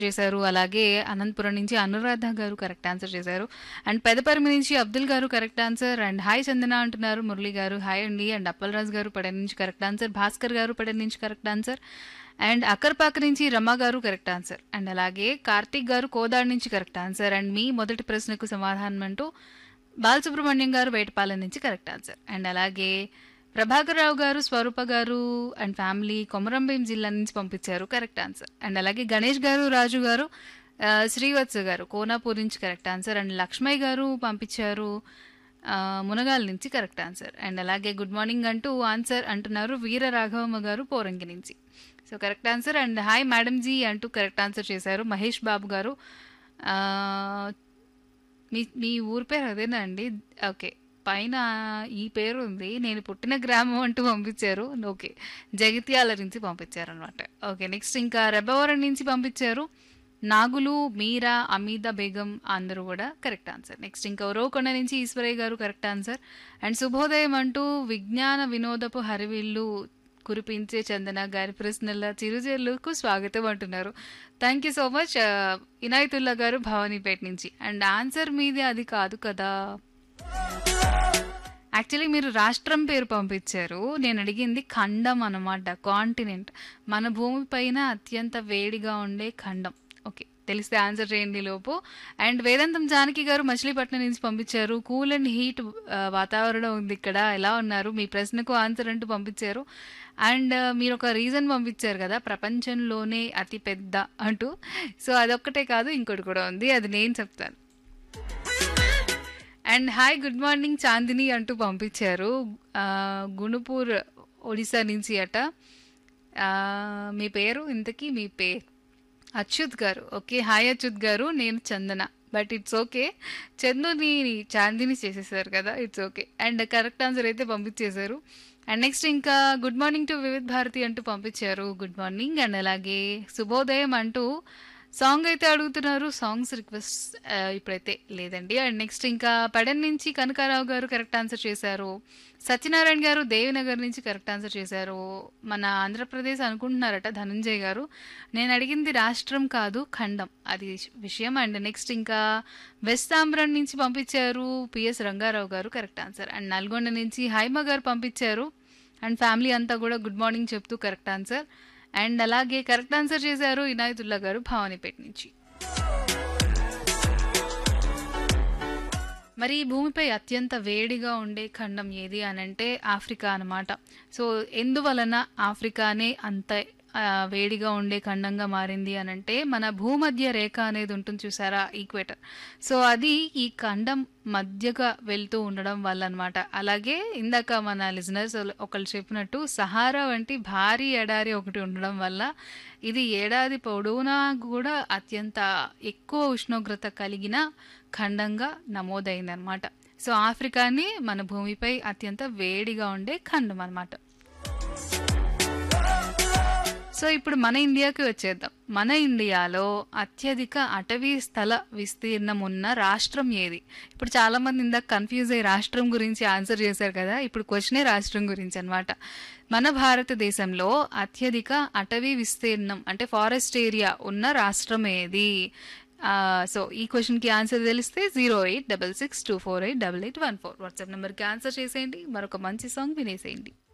చేశారు. అలాగే అనంతపురం నుంచి అనురాధ గారు కరెక్ట్ ఆన్సర్ చేశారు. అండ్ పెదపరిమి నుంచి అబ్దుల్ గారు correct answer. And hi Chandana అంటున్నారు మురళి గారు. హాయ్ అండి. అండ్ అప్పలరాజు గారు పడన నుంచి కరెక్ట్ ఆన్సర్. భాస్కర్ గారు పడన నుంచి కరెక్ట్ ఆన్సర్. అండ్ అక్కర్పాక నుంచి రమ గారు కరెక్ట్ ఆన్సర్. అండ్ అలాగే కార్తీక్ గారు కోదాడ నుంచి కరెక్ట్ ఆన్సర్. అండ్ మీ మొదటి ప్రశ్నకు సమాధానం అంటూ బాలసుబ్రహ్మణ్యం గారు వేటపాలెం నుంచి కరెక్ట్ ఆన్సర్. అండ్ అలాగే ప్రభాకర్ రావు గారు, స్వరూప గారు అండ్ ఫ్యామిలీ కొమరంభీం జిల్లా నుంచి పంపించారు కరెక్ట్ ఆన్సర్. అండ్ అలాగే గణేష్ గారు, రాజు గారు, ఆహ్, శ్రీవత్స గారు కోనాపూర్ నుంచి కరెక్ట్ ఆన్సర్. అండ్ లక్ష్మయ్య గారు పంపించారు ఆహ్, మునగాల నుంచి కరెక్ట్ ఆన్సర్. అండ్ అలాగే గుడ్ మార్నింగ్ అంటూ ఆన్సర్ అంటున్నారు వీర రాఘవమ్మ గారు పోరంకి నుంచి. So correct answer. And hi madam ji అంటూ కరెక్ట్ ఆన్సర్ చేశారు మహేష్ బాబు గారు. ఆహ్, మీ మీ ఊరి పేరు అదేనా అండి? ఓకే. పైన ఈ పేరు ఉంది. నేను పుట్టిన గ్రామం అంటూ పంపించారు. ఓకే. జగిత్యాల నుంచి పంపించారనమాట. ఓకే. నెక్స్ట్ ఇంకా రెబ్బవరం నుంచి పంపించారు. నాగులు, మీరా, అమీద బేగం అందరూ కూడా కరెక్ట్ ఆన్సర్. నెక్స్ట్ ఇంకా ఉరవకొండ నుంచి ఈశ్వరయ్య గారు కరెక్ట్ ఆన్సర్. అండ్ శుభోదయం అంటూ విజ్ఞాన వినోదపు హరివిల్లు కురిపించే చందన గారి ప్రశ్నల చిరుజల్లుకు స్వాగతం అంటున్నారు. Thank you so much. Ah, Inayatullah గారు భవానీపేట నుంచి. అండ్ ఆన్సర్ మీది అది కాదు కదా! యాక్చువల్లీ మీరు రాష్ట్రం పేరు పంపించారు. నేను అడిగింది ఖండం అనమాట. కాంటినెంట్. మన భూమి పైన అత్యంత వేడిగా ఉండే ఖండం. ఓకే. తెలిస్తే ఆన్సర్ చేయండి లోపు. అండ్ వేదాంతం జానకి గారు మచిలీపట్నం నుంచి పంపించారు. కూల్ అండ్ హీట్ ఆహ్, వాతావరణం ఉంది ఇక్కడ. ఎలా ఉన్నారు? మీ ప్రశ్నకు ఆన్సర్ అంటూ పంపించారు. అండ్ మీరు ఒక రీజన్ పంపించారు కదా! ప్రపంచంలోనే అతి పెద్ద అంటూ. సో అదొక్కటే కాదు ఇంకోటి కూడా ఉంది. అది నేను చెప్తాను. And hi good morning Chandini అంటూ పంపించారు. ఆహ్, గుణుపూర్ ఒడిస్సా నుంచి అట. ఆహ్, మీ పేరు ఇంతకీ మీ పేరు? అచ్యుత్ గారు. ఓకే. హాయ్ అచ్యుత్ గారు. నేను చందన. But it's okay. చందుని చాందిని చేసేసారు కదా! It's okay. And correct answer అయితే పంపించేశారు. అండ్ నెక్స్ట్ ఇంకా good morning to Vividh Bharati అంటూ పంపించారు. Good morning. అండ్ అలాగే శుభోదయం అంటూ సాంగ్ అయితే అడుగుతున్నారు. సాంగ్స్ రిక్వెస్ట్ ఆహ్, ఇప్పుడైతే లేదండి. అండ్ నెక్స్ట్ ఇంకా పెడన్ నుంచి కనకారావు గారు కరెక్ట్ ఆన్సర్ చేశారు. సత్యనారాయణ గారు దేవినగర్ నుంచి కరెక్ట్ ఆన్సర్ చేశారు. మన ఆంధ్రప్రదేశ్ అనుకుంటున్నారట ధనంజయ్ గారు. నేను అడిగింది రాష్ట్రం కాదు ఖండం. అది విషయం. అండ్ నెక్స్ట్ ఇంకా వెస్ట్ తాంబ్రం నుంచి పంపించారు. పిఎస్ రంగారావు గారు కరెక్ట్ ఆన్సర్. అండ్ నల్గొండ నుంచి హైమ గారు పంపించారు. అండ్ ఫ్యామిలీ అంతా కూడా గుడ్ మార్నింగ్ చెప్తూ కరెక్ట్ ఆన్సర్. అండ్ అలాగే కరెక్ట్ ఆన్సర్ చేశారు ఇనాయతుల్లా గారు భవానీపేట నుంచి. మరి ఈ భూమిపై అత్యంత వేడిగా ఉండే ఖండం ఏది అనంటే ఆఫ్రికా అనమాట. సో ఎందువలన ఆఫ్రికానే అంత ఆహ్, వేడిగా ఉండే ఖండంగా మారింది అనంటే మన భూమధ్య రేఖ అనేది ఉంటుంది చూసారా? ఈక్వేటర్. సో అది ఈ ఖండం మధ్యగా వెళ్తూ ఉండడం వల్ల అనమాట. అలాగే ఇందాక మన లిజనర్స్ ఒకళ్ళు చెప్పినట్టు సహారా వంటి భారీ ఎడారి ఒకటి ఉండడం వల్ల ఇది ఏడాది పొడవునా కూడా అత్యంత ఎక్కువ ఉష్ణోగ్రత కలిగిన ఖండంగా నమోదైందనమాట. సో ఆఫ్రికాని మన భూమిపై అత్యంత వేడిగా ఉండే ఖండం అనమాట. సో ఇప్పుడు మన ఇండియాకి వచ్చేద్దాం. మన ఇండియాలో అత్యధిక అటవీ స్థల విస్తీర్ణం ఉన్న రాష్ట్రం ఏది? ఇప్పుడు చాలామంది ఇందాక కన్‌ఫ్యూజ్ అయ్యి రాష్ట్రం గురించి ఆన్సర్ చేశారు కదా! ఇప్పుడు క్వెషనే రాష్ట్రం గురించి అనమాట. మన భారతదేశంలో అత్యధిక అటవీ విస్తీర్ణం అంటే ఫారెస్ట్ ఏరియా ఉన్న రాష్ట్రం ఏది? ఆహ్, సో ఈ క్వెషన్‌కి ఆన్సర్ తెలిస్తే 086624888814 వాట్సాప్ నంబర్‌కి ఆన్సర్ చేసేయండి. మరొక మంచి సాంగ్ వినేసేయండి.